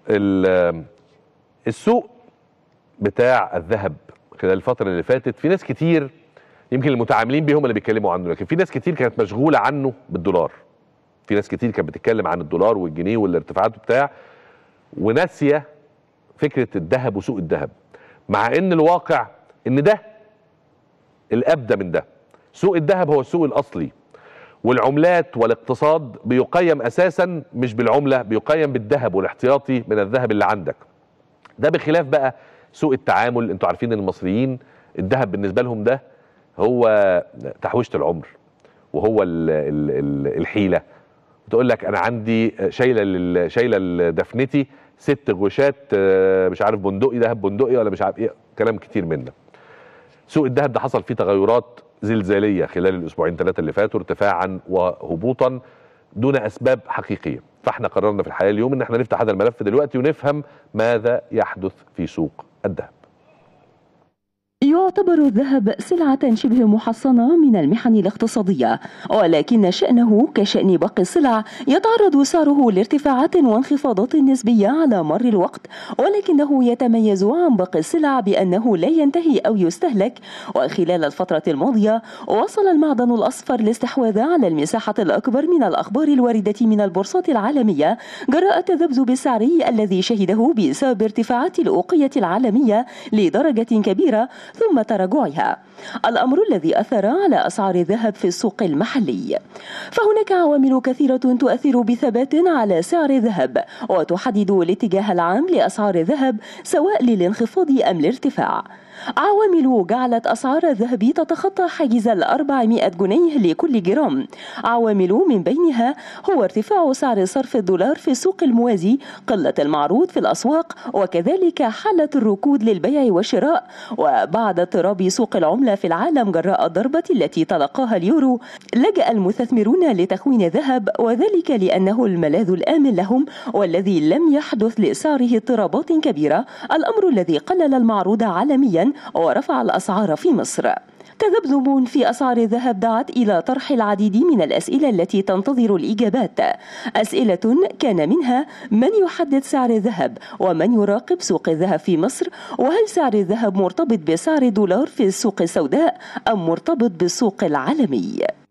ال- السوق بتاع الذهب خلال الفتره اللي فاتت في ناس كتير يمكن المتعاملين بيه هم اللي بيتكلموا عنه لكن في ناس كتير كانت مشغوله عنه بالدولار في ناس كتير كانت بتتكلم عن الدولار والجنيه والارتفاعات بتاع وناسيه فكره الذهب وسوق الذهب مع ان الواقع ان ده الابدى من ده سوق الذهب هو السوق الاصلي والعملات والاقتصاد بيقيم اساسا مش بالعمله بيقيم بالذهب والاحتياطي من الذهب اللي عندك ده بخلاف بقى سوق التعامل انتوا عارفين ان المصريين الذهب بالنسبه لهم ده هو تحويشه العمر وهو ال ال ال الحيله تقول لك انا عندي شايله لل- شايله لدفنتي ست غشات آه، مش عارف بندقي ذهب بندقي ولا مش عارف ايه كلام كتير من ده سوق الذهب ده حصل فيه تغيرات زلزاليه خلال الاسبوعين ثلاثه اللي فاتوا ارتفاعا وهبوطا دون اسباب حقيقيه فاحنا قررنا في الحياه اليوم ان احنا نفتح هذا الملف دلوقتي ونفهم ماذا يحدث في سوق الذهب يعتبر الذهب سلعة شبه محصنة من المحن الاقتصادية ولكن شأنه كشأن باقي السلع يتعرض سعره لارتفاعات وانخفاضات نسبية على مر الوقت ولكنه يتميز عن باقي السلع بأنه لا ينتهي أو يستهلك وخلال الفترة الماضية وصل المعدن الأصفر الاستحواذ على المساحة الأكبر من الأخبار الواردة من البورصات العالمية جراء التذبذب السعري الذي شهده بسبب ارتفاعات الأوقية العالمية لدرجة كبيرة ثم تراجعها الأمر الذي أثر على أسعار الذهب في السوق المحلي فهناك عوامل كثيرة تؤثر بثبات على سعر الذهب وتحدد الاتجاه العام لأسعار الذهب سواء للانخفاض أم الارتفاع عوامل جعلت أسعار الذهب تتخطى حاجز الأربعمائة جنيه لكل جرام عوامل من بينها هو ارتفاع سعر صرف الدولار في السوق الموازي قلة المعروض في الأسواق وكذلك حالة الركود للبيع والشراء وبعد اضطراب سوق العملة في العالم جراء الضربة التي تلقاها اليورو لجأ المستثمرون لتكوين الذهب وذلك لأنه الملاذ الآمن لهم والذي لم يحدث لسعره اضطرابات كبيرة الأمر الذي قلل المعروض عالميا ورفع الأسعار في مصر تذبذب في أسعار الذهب دعت إلى طرح العديد من الأسئلة التي تنتظر الإجابات أسئلة كان منها من يحدد سعر الذهب ومن يراقب سوق الذهب في مصر وهل سعر الذهب مرتبط بسعر الدولار في السوق السوداء أم مرتبط بالسوق العالمي